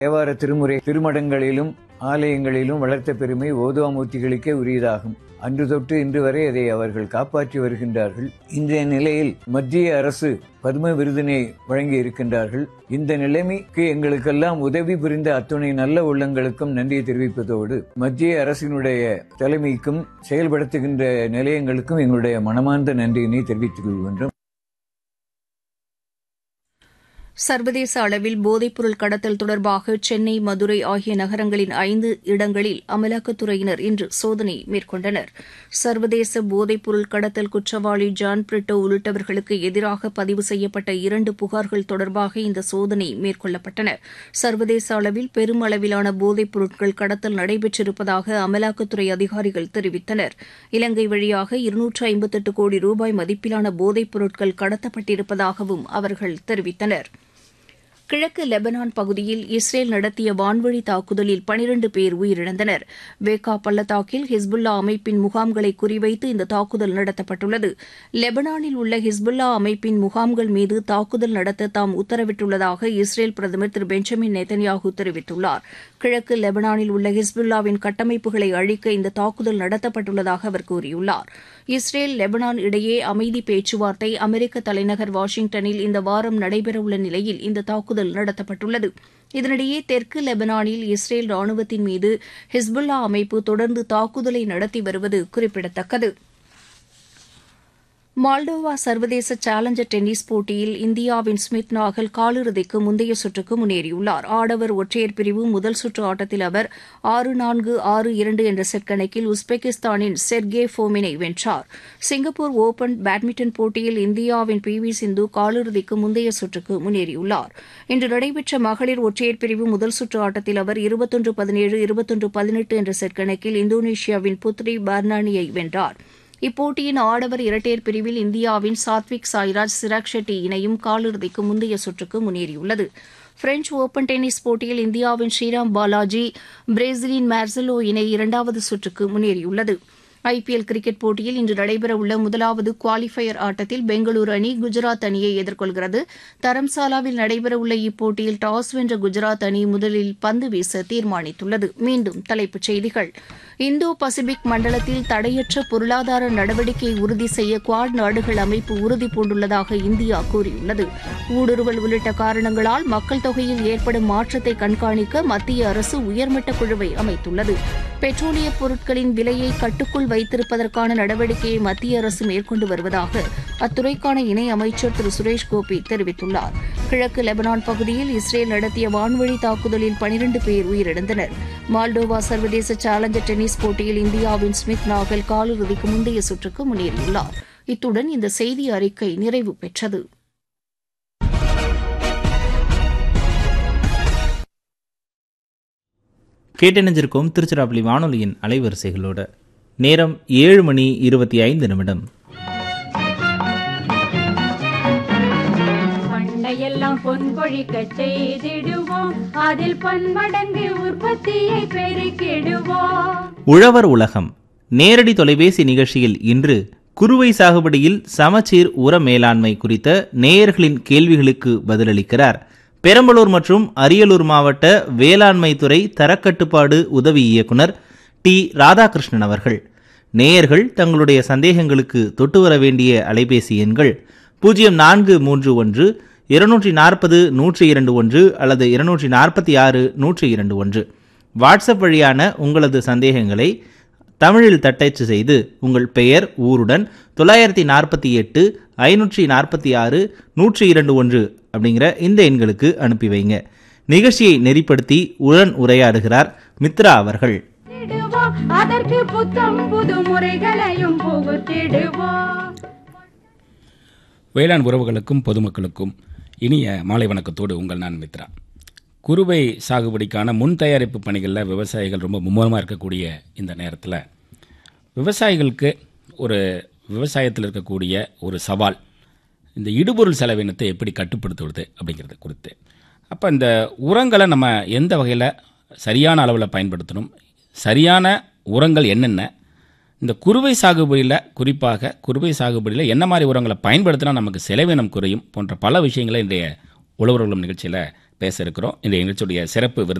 தேவார திருமுறை திருமடங்களிலும் ஆலயங்களிலும் வளர்த்த பெருமை ஓதுவாமூர்த்திகளுக்கே உரியதாகும் அன்று தொட்டு இன்று வரை அதை அவர்கள் காப்பாற்றி வருகின்றார்கள் இன்றைய நிலையில் மத்திய அரசு பத்ம விருதினை வழங்கி இருக்கின்றார்கள் இந்த நிலைமைக்கு எங்களுக்கெல்லாம் உதவி புரிந்த அத்துணை நல்ல உள்ளங்களுக்கும் நன்றியை தெரிவிப்பதோடு மத்திய அரசினுடைய தலைமைக்கும் செயல்படுத்துகின்ற நிலையங்களுக்கும் எங்களுடைய மனமார்ந்த நன்றியினை தெரிவித்துக் கொள்கின்றோம் சர்வதேச அளவில் போதைப்பொருள் கடத்தல் தொடர்பாக சென்னை மதுரை ஆகிய நகரங்களின் ஐந்து இடங்களில் அமலாக்கத்துறையினர் இன்று சோதனை மேற்கொண்டனர் சர்வதேச போதைப்பொருள் கடத்தல் குற்றவாளி ஜான் பிரிட்டோ உள்ளிட்டவர்களுக்கு எதிராக பதிவு செய்யப்பட்ட இரண்டு புகார்கள் தொடர்பாக இந்த சோதனை மேற்கொள்ளப்பட்டன சர்வதேச அளவில் பெரும் அளவிலான போதைப் பொருட்கள் கடத்தல் நடைபெற்றிருப்பதாக அமலாக்கத்துறை அதிகாரிகள் தெரிவித்தனர் இலங்கை வழியாக இருநூற்று ஐம்பத்தெட்டு கோடி ரூபாய் மதிப்பிலான போதைப் பொருட்கள் கடத்தப்பட்டிருப்பதாகவும் அவர்கள் தெரிவித்தனர் கிழக்கு லெபனான் பகுதியில் இஸ்ரேல் நடத்திய வான்வழி தாக்குதலில் பனிரண்டு பேர் உயிரிழந்தனர் வேக்கா பள்ளத்தாக்கில் ஹிஸ்புல்லா அமைப்பின் முகாம்களை குறிவைத்து இந்த தாக்குதல் நடத்தப்பட்டுள்ளது லெபனானில் உள்ள ஹிஸ்புல்லா அமைப்பின் முகாம்கள் மீது தாக்குதல் நடத்த தாம் உத்தரவிட்டுள்ளதாக இஸ்ரேல் பிரதமர் திரு பெஞ்சமின் நெத்தன்யாகு தெரிவித்துள்ளார் கிழக்கு லெபனானில் உள்ள ஹிஸ்புல்லாவின் கட்டமைப்புகளை அழிக்க இந்த தாக்குதல் நடத்தப்பட்டுள்ளதாக அவர் கூறியுள்ளார் இஸ்ரேல் லெபனான் இடையே அமைதி பேச்சுவார்த்தை அமெரிக்க தலைநகர் வாஷிங்டனில் இந்த வாரம் நடைபெறவுள்ள நிலையில் இந்த தாக்குதல் நடத்தப்பட்டுள்ளது இதனிடையே தெற்கு லெபனானில் இஸ்ரேல் ராணுவத்தின் மீது ஹிஸ்புல்லா அமைப்பு தொடர்ந்து தாக்குதலை நடத்தி வருவது குறிப்பிடத்தக்கது மால்டோவா சர்வதேச சேலஞ்சர் டென்னிஸ் போட்டியில் இந்தியாவின் ஸ்மித் நாகல் காலிறுதிக்கு முந்தைய சுற்றுக்கு முன்னேறியுள்ளார் ஆடவர் ஒற்றையர் பிரிவு முதல் சுற்று ஆட்டத்தில் அவர் ஆறு நான்கு ஆறு இரண்டு என்ற செட் கணக்கில் உஸ்பெகிஸ்தானின் செர்கே ஃபோமினை வென்றார் சிங்கப்பூர் ஓபன் பேட்மிண்டன் போட்டியில் இந்தியாவின் பி வி சிந்து காலிறுதிக்கு முந்தைய சுற்றுக்கு முன்னேறியுள்ளார் இன்று நடைபெற்ற மகளிர் ஒற்றையர் பிரிவு முதல் சுற்று ஆட்டத்தில் அவர் இருபத்தொன்று பதினேழு இருபத்தொன்று பதினெட்டு என்ற செட் கணக்கில் இந்தோனேஷியாவின் புத்ரி பர்னானியை வென்றார் இப்போட்டியின் ஆடவர் இரட்டையர் பிரிவில் இந்தியாவின் சாத்விக் சாய்ராஜ் சிராக் ஷெட்டி இணையும் காலிறுதிக்கு முந்தைய சுற்றுக்கு முன்னேறியுள்ளது பிரெஞ்ச் ஓபன் டென்னிஸ் போட்டியில் இந்தியாவின் ஸ்ரீராம் பாலாஜி பிரேசிலின் மார்சலோ இணை இரண்டாவது சுற்றுக்கு முன்னேறியுள்ளது ஐபிஎல் கிரிக்கெட் போட்டியில் இன்று நடைபெறவுள்ள முதலாவது குவாலிஃபயர் ஆட்டத்தில் பெங்களூரு அணி குஜராத் அணியை எதிர்கொள்கிறது தரம்சாலாவில் நடைபெறவுள்ள இப்போட்டியில் டாஸ் வென்ற குஜராத் அணி முதலில் பந்து வீச தீர்மானித்துள்ளது மீண்டும் தலைப்புச் செய்திகள் இந்தோ பசிபிக் மண்டலத்தில் தடையற்ற பொருளாதார நடவடிக்கையை உறுதி செய்ய குவாட் நாடுகள் அமைப்பு உறுதி பூண்டுள்ளதாக இந்தியா கூறியுள்ளது ஊடுருவல் உள்ளிட்ட காரணங்களால் மக்கள் தொகையில் ஏற்படும் மாற்றத்தை கண்காணிக்க மத்திய அரசு உயர்மட்ட குழுவை அமைத்துள்ளது பெட்ரோலிய பொருட்களின் விலையை கட்டுக்குள் வைத்திருப்பதற்கான நடவடிக்கையை மத்திய அரசு மேற்கொண்டு வருவதாக அத்துறைக்கான இணை அமைச்சர் திரு சுரேஷ் கோபி தெரிவித்துள்ளார் கிழக்கு லெபனான் பகுதியில் இஸ்ரேல் நடத்திய வான்வழி தாக்குதலில் பனிரண்டு பேர் உயிரிழந்தனர் மால்டோவா சர்வதேச சேலஞ்சர் டென்னிஸ் போட்டியில் இந்தியாவின் ஸ்மித் நாகல் காலிறுதிக்கு முந்தைய சுற்றுக்கு முன்னேறியுள்ளார் இத்துடன் இந்த செய்தி அறிக்கை நிறைவு பெற்றது கேட்டணிஞ்சிருக்கும் திருச்சிராப்பள்ளி வானொலியின் அலைவரிசைகளோட நேரம் ஏழு மணி இருபத்தி ஐந்து நிமிடம் பண்டையெல்லாம் பொன் பொழிக்க செய்திடுவோம் அதில் பன்மடங்கு உற்பத்தியை பெருக்கிடுவோம் உழவர் உலகம் நேரடி தொலைபேசி நிகழ்ச்சியில் இன்று குறுவை சாகுபடியில் சமச்சீர் உர மேலாண்மை குறித்த நேயர்களின் கேள்விகளுக்கு பதிலளிக்கிறார் பெரம்பலூர் மற்றும் அரியலூர் மாவட்ட வேளாண்மை துறை தரக்கட்டுப்பாடு உதவி இயக்குனர் டி ராதாகிருஷ்ணன் அவர்கள் நேயர்கள் தங்களுடைய சந்தேகங்களுக்கு தொட்டு வர வேண்டிய அலைபேசி எண்கள் பூஜ்ஜியம் நான்கு மூன்று ஒன்று இருநூற்றி நாற்பது நூற்றி இரண்டு ஒன்று அல்லது இருநூற்றி நாற்பத்தி ஆறு நூற்றி இரண்டு ஒன்று வாட்ஸ்அப் வழியான உங்களது சந்தேகங்களை தமிழில் தட்டச்சு செய்து உங்கள் பெயர் ஊருடன் தொள்ளாயிரத்தி நாற்பத்தி எட்டு ஐநூற்றி நாற்பத்தி ஆறு நூற்றி இரண்டு ஒன்று அப்படிங்கிற இந்த எண்களுக்கு அனுப்பி வைங்க நிகழ்ச்சியை நெறிப்படுத்தி உடன் உரையாடுகிறார் மித்ரா அவர்கள் திடுவோம் அதற்கு புத்தம் புது முறைகளையும் புகுத்திடுவோம் வேளாண் உறவுகளுக்கும் பொதுமக்களுக்கும் இனிய மாலை வணக்கத்தோடு உங்கள் நான் மித்ரா குறுவை சாகுபடிக்கான முன் தயாரிப்பு பணிகளில் விவசாயிகள் ரொம்ப மும்முரமாக இருக்கக்கூடிய இந்த நேரத்தில் விவசாயிகளுக்கு ஒரு விவசாயத்தில் இருக்கக்கூடிய ஒரு சவால் இந்த இடுபொருள் செலவினத்தை எப்படி கட்டுப்படுத்துவது அப்படிங்கிறது குறித்து அப்போ இந்த உரங்களை நம்ம எந்த வகையில் சரியான அளவில் பயன்படுத்தணும் சரியான உரங்கள் என்னென்ன இந்த குறுவை சாகுபடியில் குறிப்பாக குறுவை சாகுபடியில் என்ன மாதிரி உரங்களை பயன்படுத்தினா நமக்கு செலவினம் குறையும் போன்ற பல விஷயங்களை இன்றைய உழவர்களும் நிகழ்ச்சியில் பேச இருக்கிறோம் இந்த நிகழ்ச்சியுடைய சிறப்பு விருந்தினர்